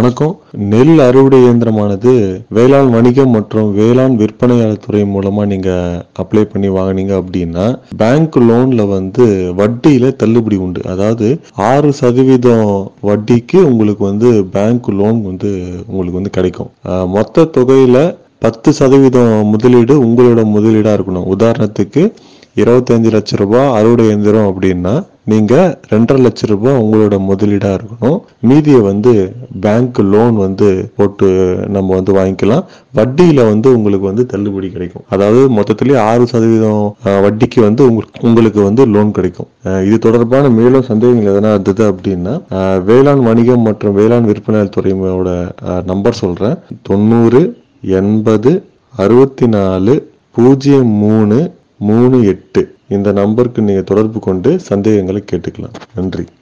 வணக்கம் நெல் அறுவடை இயந்திரமானது வேளாண் வணிகம் மற்றும் வேளாண் விற்பனையாளர் துறை மூலமா நீங்க அப்ளை பண்ணி வாங்குனீங்க அப்படின்னா பேங்க் லோன்ல வந்து வட்டியில தள்ளுபடி உண்டு அதாவது ஆறு சதவீதம் வட்டிக்கு உங்களுக்கு வந்து பேங்க் லோன் வந்து உங்களுக்கு வந்து கிடைக்கும் அஹ் மொத்த தொகையில பத்து சதவீதம் முதலீடு உங்களோட முதலீடா இருக்கணும் உதாரணத்துக்கு இருபத்தஞ்சு லட்ச ரூபாய் அறுவடை இயந்திரம் அப்படின்னா நீங்க ரெண்டரை லட்ச ரூபாய் உங்களோட முதலீடா இருக்கணும் மீதியை வந்து பேங்க் லோன் வந்து போட்டு நம்ம வந்து வாங்கிக்கலாம் வட்டியில வந்து உங்களுக்கு வந்து தள்ளுபடி கிடைக்கும் அதாவது மொத்தத்திலேயே ஆறு சதவீதம் அஹ், வட்டிக்கு வந்து உங்களுக்கு உங்களுக்கு வந்து லோன் கிடைக்கும் அஹ், இது தொடர்பான மேலும் சந்தேகங்கள் எதனா இருந்தது அப்படின்னா அஹ், வேளாண் வணிகம் மற்றும் வேளாண் விற்பனை துறையோட நம்பர் சொல்றேன் தொண்ணூறு எண்பது அறுபத்தி நாலு பூஜ்ஜியம் மூணு மூணு எட்டு இந்த நம்பருக்கு நீங்கள் தொடர்பு கொண்டு சந்தேகங்களை கேட்டுக்கலாம் நன்றி